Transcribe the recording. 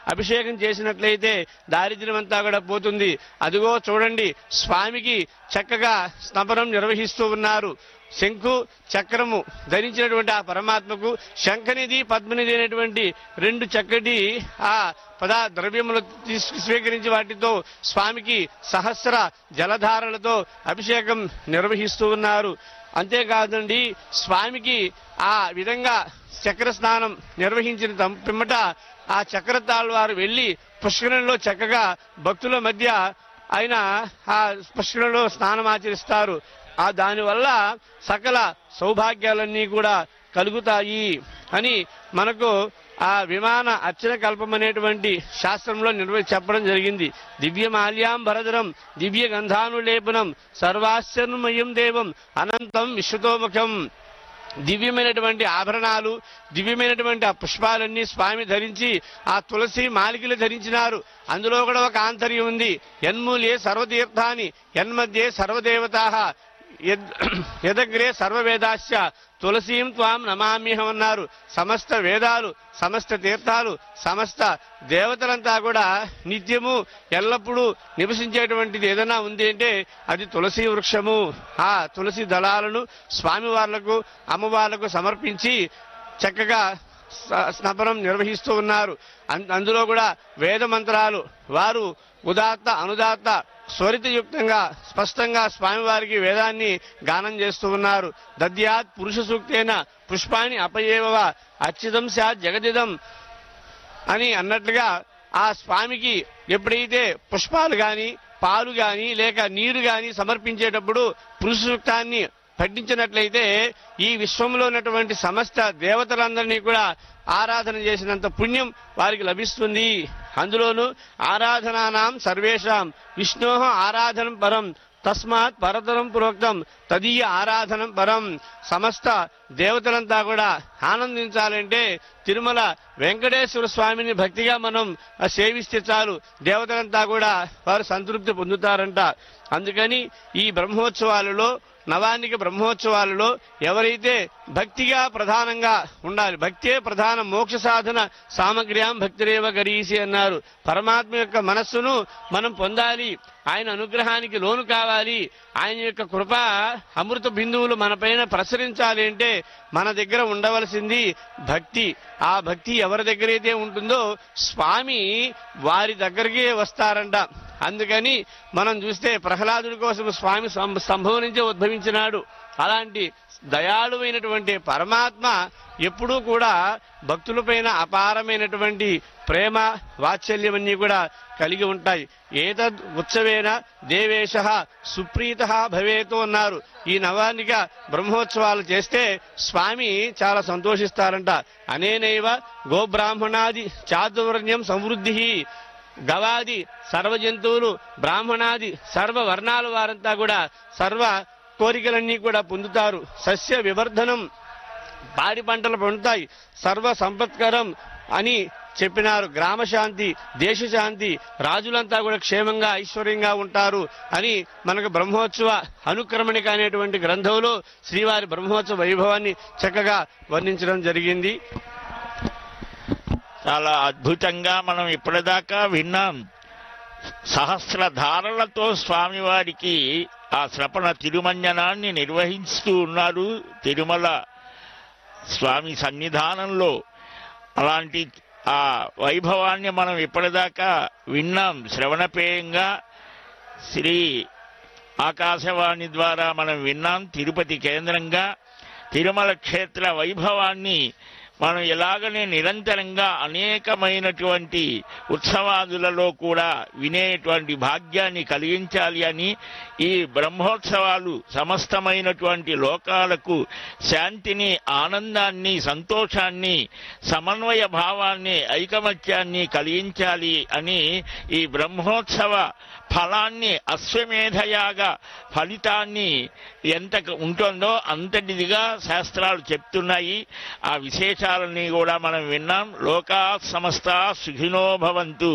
అభిషేకం చేసినట్లయితే దారిద్ర్యం అంతా కూడా పోతుంది అదిగో చూడండి స్వామికి చక్కగా స్నపనం నిర్వహిస్తూ ఉన్నారు శంకు చక్రము ధరించినటువంటి ఆ పరమాత్మకు శంఖనిధి పద్మనిధి అనేటువంటి రెండు చక్కటి ఆ పదా ద్రవ్యములు తీసు స్వీకరించి వాటితో స్వామికి సహస్ర జలధారలతో అభిషేకం నిర్వహిస్తూ ఉన్నారు అంతేకాదండి స్వామికి ఆ విధంగా చక్ర స్నానం నిర్వహించిన తం- పిమ్మట ఆ చక్రతాళ్ వారు వెళ్లి పుష్కరంలో చక్కగా భక్తుల మధ్య ఆయన ఆ పుష్కరంలో స్నానం ఆచరిస్తారు ఆ దానివల్ల సకల సౌభాగ్యాలన్నీ కూడా కలుగుతాయి అని మనకు ఆ విమాన అర్చన కల్పం అనేటువంటి శాస్త్రంలో నిర్వ చెప్పడం జరిగింది దివ్య మాల్యాంబరధరం దివ్య గంధానులేపనం సర్వాశ్చర్మయం దేవం అనంతం విశ్వతోముఖం దివ్యమైనటువంటి ఆభరణాలు దివ్యమైనటువంటి ఆ పుష్పాలన్నీ స్వామి ధరించి ఆ తులసి మాలికలు ధరించినారు అందులో కూడా ఒక ఆంతర్యం ఉంది యన్మూలే సర్వతీర్థాని యన్మధ్యే సర్వదేవతా యద్- యదగ్రే సర్వవేదాశ్చ తులసీం త్వాం నమామ్యహం అన్నారు సమస్త వేదాలు సమస్త తీర్థాలు సమస్త దేవతలంతా కూడా నిత్యము ఎల్లప్పుడూ నివసించేటువంటిది ఏదైనా ఉంది అంటే అది తులసి వృక్షము ఆ తులసి దళాలను స్వామివార్లకు అమ్మవార్లకు సమర్పించి చక్కగా స- స్నపనం నిర్వహిస్తూ ఉన్నారు అన్- అందులో కూడా వేద మంత్రాలు వారు ఉదాత్త అనుదాత్త స్వరితయుక్తంగా స్పష్టంగా స్వామివారికి వేదాన్ని గానం చేస్తూ ఉన్నారు దద్యాత్ పురుష సూక్తేన పుష్పాన్ని అపయేవ అచ్యుతం స్యాత్ జగదిదం అని అన్నట్లుగా ఆ స్వామికి ఎప్పుడైతే పుష్పాలు గాని పాలు గాని లేక నీరు గాని సమర్పించేటప్పుడు పురుష సూక్తాన్ని పఠించినట్లయితే ఈ విశ్వంలో ఉన్నటువంటి సమస్త దేవతలందరినీ కూడా ఆరాధన చేసినంత పుణ్యం వారికి లభిస్తుంది అందులోను ఆరాధనానాం సర్వేషాం విష్ణో ఆరాధనం పరం తస్మాత్ పరతరం ప్రోక్తం తదీయ ఆరాధనం పరం సమస్త దేవతలంతా కూడా ఆనందించాలంటే తిరుమల వెంకటేశ్వర స్వామిని భక్తిగా మనం ఆ సేవిస్తే చాలు దేవతలంతా కూడా వారు సంతృప్తి పొందుతారంట అందుకని ఈ బ్రహ్మోత్సవాలలో నవాన్నిక బ్రహ్మోత్సవాలలో ఎవరైతే భక్తిగా ప్రధానంగా ఉండాలి భక్తే ప్రధాన మోక్ష సాధన సామగ్ర్యాం భక్తిరేవ గరీసి అన్నారు పరమాత్మ యొక్క మనస్సును మనం పొందాలి ఆయన అనుగ్రహానికి లోను కావాలి ఆయన యొక్క కృప అమృత బిందువులు మన పైన ప్రసరించాలి అంటే మన దగ్గర ఉండవలసింది భక్తి ఆ భక్తి ఎవరి దగ్గరైతే ఉంటుందో స్వామి వారి దగ్గరికే వస్తారంట అందుకని మనం చూస్తే ప్రహ్లాదుడి కోసం స్వామి సం- సంభవం నుంచే ఉద్భవించినాడు అలాంటి దయాళువైనటువంటి పరమాత్మ ఎప్పుడూ కూడా భక్తులపైన అపారమైనటువంటి ప్రేమ వాత్సల్యమన్నీ కూడా కలిగి ఉంటాయి ఏతద్ ఉత్సవేన దేవేశ సుప్రీత భవేతో అన్నారు ఈ నవానిక బ్రహ్మోత్సవాలు చేస్తే స్వామి చాలా సంతోషిస్తారంట అనేనైవ గోబ్రాహ్మణాది చాతుర్వర్ణ్యం సమృద్ధి గవాది సర్వ జంతువులు బ్రాహ్మణాది సర్వ వర్ణాల వారంతా కూడా సర్వ కోరికలన్నీ కూడా పొందుతారు సస్య వివర్ధనం పాడి పంటలు పొందుతాయి సర్వ సంపత్కరం అని చెప్పినారు గ్రామ శాంతి దేశ శాంతి రాజులంతా కూడా క్షేమంగా ఐశ్వర్యంగా ఉంటారు అని మనకు బ్రహ్మోత్సవ అనుక్రమణిక అనేటువంటి గ్రంథంలో శ్రీవారి బ్రహ్మోత్సవ వైభవాన్ని చక్కగా వర్ణించడం జరిగింది చాలా అద్భుతంగా మనం ఇప్పటిదాకా విన్నాం సహస్రధారలతో స్వామివారికి ఆ శ్రపణ తిరుమంజనాన్ని నిర్వహిస్తూ ఉన్నారు తిరుమల స్వామి సన్నిధానంలో అలాంటి ఆ వైభవాన్ని మనం ఇప్పటిదాకా విన్నాం శ్రవణపేయంగా శ్రీ ఆకాశవాణి ద్వారా మనం విన్నాం తిరుపతి కేంద్రంగా తిరుమల క్షేత్ర వైభవాన్ని మనం ఎలాగనే నిరంతరంగా అనేకమైనటువంటి ఉత్సవాదులలో కూడా వినేటువంటి భాగ్యాన్ని కలిగించాలి అని ఈ బ్రహ్మోత్సవాలు సమస్తమైనటువంటి లోకాలకు శాంతిని ఆనందాన్ని సంతోషాన్ని సమన్వయ భావాన్ని ఐకమత్యాన్ని కలిగించాలి అని ఈ బ్రహ్మోత్సవ ఫలాన్ని అశ్వమేధయాగ ఫలితాన్ని ఎంత ఉంటుందో అంతటిదిగా శాస్త్రాలు చెప్తున్నాయి ఆ విశేషాలని కూడా మనం విన్నాం లోకా సమస్త సుఖినో భవంతు